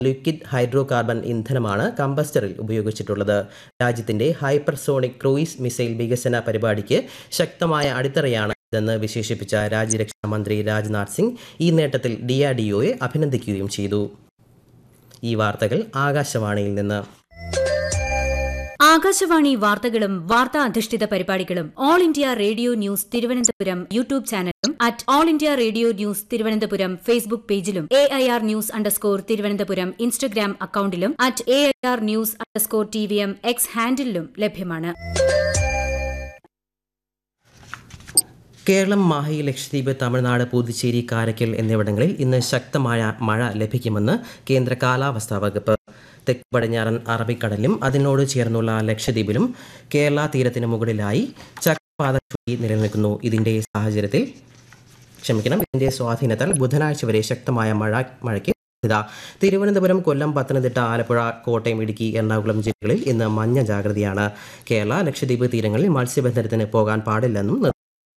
Liquid hydro carbon ഇന്ധനമാണ് കമ്പസ്റ്ററിൽ ഉപയോഗിച്ചിട്ടുള്ളത് രാജ്യത്തിന്റെ ഹൈപ്പർസോണിക് ക്രൂയിസ് മിസൈൽ വികസന പരിപാടിക്ക് ശക്തമായ അടിത്തറയാണ് ഇതെന്ന് വിശേഷിപ്പിച്ച രാജ്യരക്ഷാ മന്ത്രി രാജ്നാഥ് സിംഗ് ഈ നേട്ടത്തിൽ ഡിആർഡിഒയെ അഭിനന്ദിക്കുകയും ചെയ്തു ഈ വാർത്തകൾ ആകാശവാണിയിൽ നിന്ന് ആകാശവാണി വാർത്തകളും വാർത്താ അധിഷ്ഠിത പരിപാടികളും All India Radio News Thiruvananthapuram YouTube ചാനലിലും at All India Radio News Thiruvananthapuram Facebook പേജിലും A I R news underscore Thiruvananthapuram Instagram അക്കൌണ്ടിലും at A I R news underscore T V M X ഹാൻഡിലും ലഭ്യമാണ് കേരളം മാഹി ലക്ഷദ്വീപ് തമിഴ്നാട് പുതുച്ചേരി കാരക്കൽ എന്നിവിടങ്ങളിൽ ഇന്ന് ശക്തമായ മഴ ലഭിക്കുമെന്ന് കേന്ദ്ര കാലാവസ്ഥാ വകുപ്പ് തെക്ക് പടിഞ്ഞാറൻ അറബിക്കടലിലും അതിനോട് ചേർന്നുള്ള ലക്ഷദ്വീപിലും കേരള തീരത്തിന് മുകളിലായി ചക്രവാത ചുഴി നിലനിൽക്കുന്നു ഇതിന്റെ സാഹചര്യത്തിൽ ക്ഷമിക്കണം ഇതിന്റെ സ്വാധീനത്താൽ ബുധനാഴ്ച വരെ ശക്തമായ മഴ മഴയ്ക്ക് സാധ്യത തിരുവനന്തപുരം കൊല്ലം പത്തനംതിട്ട ആലപ്പുഴ കോട്ടയം ഇടുക്കി എറണാകുളം ജില്ലകളിൽ ഇന്ന് മഞ്ഞ ജാഗ്രതയാണ് കേരള ലക്ഷദ്വീപ് തീരങ്ങളിൽ മത്സ്യബന്ധനത്തിന് പോകാൻ പാടില്ലെന്നും നിർദ്ദേശം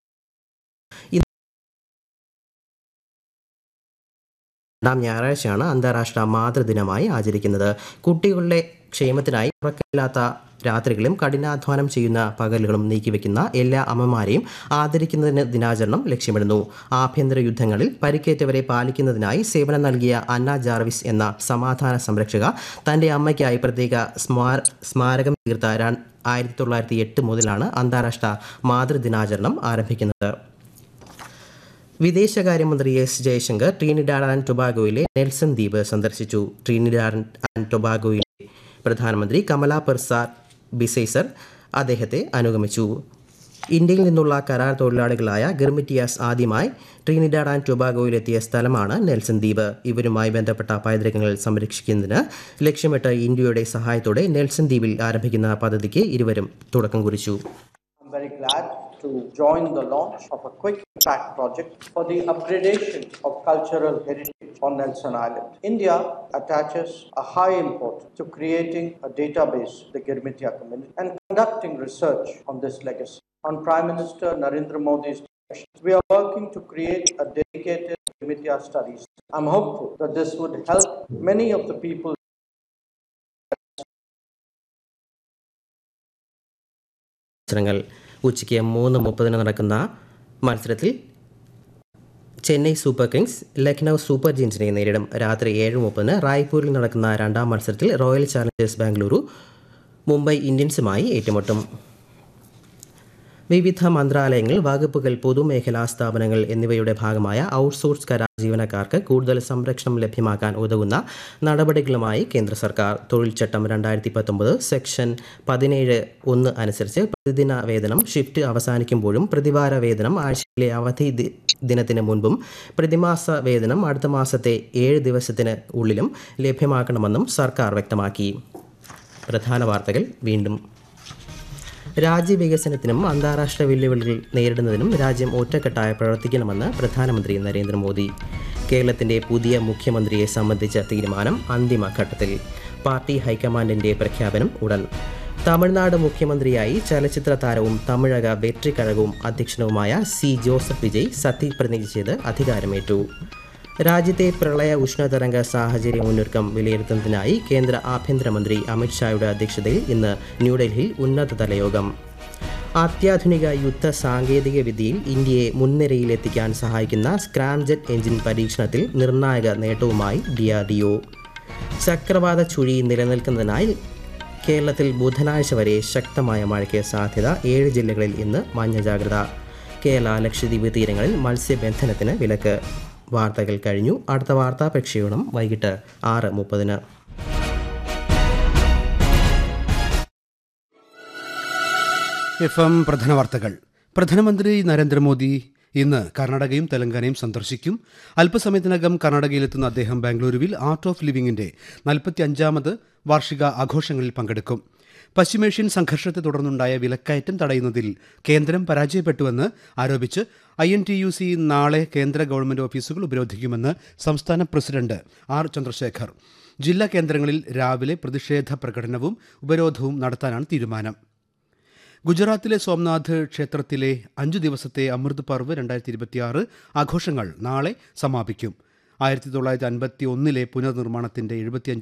രണ്ടാം ഞായറാഴ്ചയാണ് അന്താരാഷ്ട്ര മാതൃദിനമായി ആചരിക്കുന്നത് കുട്ടികളുടെ ക്ഷേമത്തിനായി ഉറക്കമില്ലാത്ത രാത്രികളും കഠിനാധ്വാനം ചെയ്യുന്ന പകലുകളും നീക്കിവെക്കുന്ന എല്ലാ അമ്മമാരെയും ആദരിക്കുന്നതിന് ദിനാചരണം ലക്ഷ്യമിടുന്നു ആഭ്യന്തര യുദ്ധങ്ങളിൽ പരിക്കേറ്റവരെ പാലിക്കുന്നതിനായി സേവനം നൽകിയ അന്ന ജാർവിസ് എന്ന സമാധാന സംരക്ഷക തന്റെ അമ്മയ്ക്കായി പ്രത്യേക സ്മാര സ്മാരകം തീർത്ത ആയിരത്തി തൊള്ളായിരത്തി എട്ട് മുതലാണ് അന്താരാഷ്ട്ര മാതൃദിനാചരണം ആരംഭിക്കുന്നത് വിദേശകാര്യമന്ത്രി എസ് ജയശങ്കർ ട്രീനിഡാഡ് ആൻഡ് ടൊബാഗോയിലെ നെൽസൺ ദ്വീപ് സന്ദർശിച്ചു ട്രീനിഡാഡ് ആൻഡ് ടൊബാഗോയിലെ പ്രധാനമന്ത്രി കമല പെർസാർ ബിസൈസർ അദ്ദേഹത്തെ അനുഗമിച്ചു ഇന്ത്യയിൽ നിന്നുള്ള കരാർ തൊഴിലാളികളായ ഗിർമിറ്റിയാസ് ആദ്യമായി ട്രീനിഡാഡ് ആൻഡ് ടൊബാഗോയിലെത്തിയ സ്ഥലമാണ് നെൽസൺ ദ്വീപ് ഇവരുമായി ബന്ധപ്പെട്ട പൈതൃകങ്ങൾ സംരക്ഷിക്കുന്നതിന് ലക്ഷ്യമിട്ട് ഇന്ത്യയുടെ സഹായത്തോടെ നെൽസൺ ദ്വീപിൽ ആരംഭിക്കുന്ന പദ്ധതിക്ക് ഇരുവരും തുടക്കം കുറിച്ചു I'm very glad to join the launch of a quick impact project for the upgradation of cultural heritage on Nelson Island. India attaches a high importance to creating a database, the Girmitia community, and conducting research on this legacy. On Prime Minister Narendra Modi's direction, we are working to create a dedicated Girmitia studies. I'm hopeful that this would help many of the people മത്സരങ്ങൾ ഉച്ചയ്ക്ക് മൂന്ന് മുപ്പതിന് നടക്കുന്ന മത്സരത്തിൽ Chennai super kings Lucknow super ജയൻസിനെ നേരിടും രാത്രി ഏഴ് മുപ്പതിന് റായ്പൂരിൽ നടക്കുന്ന രണ്ടാം മത്സരത്തിൽ റോയൽ ചാലഞ്ചേഴ്സ് ബാംഗ്ലൂരു മുംബൈ ഇന്ത്യൻസുമായി ഏറ്റുമുട്ടും വിവിധ മന്ത്രാലയങ്ങൾ വകുപ്പുകൾ പൊതുമേഖലാ സ്ഥാപനങ്ങൾ എന്നിവയുടെ ഭാഗമായ ഔട്ട്സോഴ്സ് കരാർ ജീവനക്കാർക്ക് കൂടുതൽ സംരക്ഷണം ലഭ്യമാക്കാൻ ഉതകുന്ന നടപടികളുമായി കേന്ദ്ര സർക്കാർ തൊഴിൽ ചട്ടം രണ്ടായിരത്തി പത്തൊമ്പത് സെക്ഷൻ പതിനേഴ് ഒന്ന് അനുസരിച്ച് പ്രതിദിന വേതനം ഷിഫ്റ്റ് അവസാനിക്കുമ്പോഴും പ്രതിവാര വേതനം ആഴ്ചയിലെ അവധി ദി- ദിനത്തിന് മുൻപും പ്രതിമാസ വേതനം അടുത്ത മാസത്തെ ഏഴ് ദിവസത്തിന് ഉള്ളിലും ലഭ്യമാക്കണമെന്നും സർക്കാർ വ്യക്തമാക്കി പ്രധാന വാർത്തകൾ വീണ്ടും രാജ്യവികസനത്തിനും അന്താരാഷ്ട്ര വെല്ലുവിളികൾ നേരിടുന്നതിനും രാജ്യം ഒറ്റക്കെട്ടായി പ്രവർത്തിക്കണമെന്ന് പ്രധാനമന്ത്രി നരേന്ദ്രമോദി കേരളത്തിന്റെ പുതിയ മുഖ്യമന്ത്രിയെ സംബന്ധിച്ച തീരുമാനം അന്തിമഘട്ടത്തിൽ പാർട്ടി ഹൈക്കമാൻഡിന്റെ പ്രഖ്യാപനം ഉടൻ തമിഴ്നാട് മുഖ്യമന്ത്രിയായി ചലച്ചിത്ര താരവും തമിഴക വെട്രിക്കഴകവും അധ്യക്ഷനുമായ സി ജോസഫ് വിജയ് സത്യപ്രതിജ്ഞ ചെയ്ത് അധികാരമേറ്റു രാജ്യത്തെ പ്രളയ ഉഷ്ണതരംഗ സാഹചര്യ മുന്നൊരുക്കം വിലയിരുത്തുന്നതിനായി കേന്ദ്ര ആഭ്യന്തരമന്ത്രി അമിത്ഷായുടെ അധ്യക്ഷതയിൽ ഇന്ന് ന്യൂഡൽഹിയിൽ ഉന്നതതല യോഗം അത്യാധുനിക യുദ്ധ സാങ്കേതിക വിദ്യയിൽ ഇന്ത്യയെ മുൻനിരയിലെത്തിക്കാൻ സഹായിക്കുന്ന സ്ക്രാംജെറ്റ് എഞ്ചിൻ പരീക്ഷണത്തിൽ നിർണായക നേട്ടവുമായി ഡിആർഡിഒ ചക്രവാത ചുഴി നിലനിൽക്കുന്നതിനായി കേരളത്തിൽ ബുധനാഴ്ച വരെ ശക്തമായ മഴയ്ക്ക് സാധ്യത ഏഴ് ജില്ലകളിൽ ഇന്ന് മഞ്ഞ ജാഗ്രത കേരള ലക്ഷദ്വീപ് തീരങ്ങളിൽ മത്സ്യബന്ധനത്തിന് വിലക്ക് വാർത്തകൾ കഴിഞ്ഞു അടുത്ത വാർത്താ പ്രക്ഷേപണം വൈകിട്ട് ആറ് മുപ്പതിന് എഫ് എം പ്രധാന വാർത്തകൾ പ്രധാനമന്ത്രി നരേന്ദ്രമോദി ഇന്ന് കർണാടകയും തെലങ്കാനയും സന്ദർശിക്കും അല്പസമയത്തിനകം കർണാടകയിലെത്തുന്ന അദ്ദേഹം ബാംഗ്ലൂരുവിൽ ആർട്ട് ഓഫ് ലിവിംഗിന്റെ നാൽപ്പത്തി അഞ്ചാമത് വാർഷിക ആഘോഷങ്ങളിൽ പങ്കെടുക്കും പശ്ചിമേഷ്യൻ സംഘർഷത്തെ തുടർന്നുണ്ടായ വിലക്കയറ്റം തടയുന്നതിൽ കേന്ദ്രം പരാജയപ്പെട്ടുവെന്ന് ആരോപിച്ച് I N T U C നാളെ കേന്ദ്ര ഗവൺമെന്റ് ഓഫീസുകൾ ഉപരോധിക്കുമെന്ന് സംസ്ഥാന പ്രസിഡന്റ് ആർ ചന്ദ്രശേഖർ ജില്ലാ കേന്ദ്രങ്ങളിൽ രാവിലെ പ്രതിഷേധ പ്രകടനവും ഉപരോധവും നടത്താനാണ് തീരുമാനം ഗുജറാത്തിലെ സോംനാഥ് ക്ഷേത്രത്തിലെ അഞ്ചു ദിവസത്തെ അമൃത് പർവ് രണ്ടായിരത്തി ഇരുപത്തിയാറ് ആഘോഷങ്ങൾ നാളെ സമാപിക്കും ആയിരത്തി തൊള്ളായിരത്തി അൻപത്തി ഒന്നിലെ പുനർനിർമ്മാണത്തിന്റെ എഴുപത്തിയഞ്ച്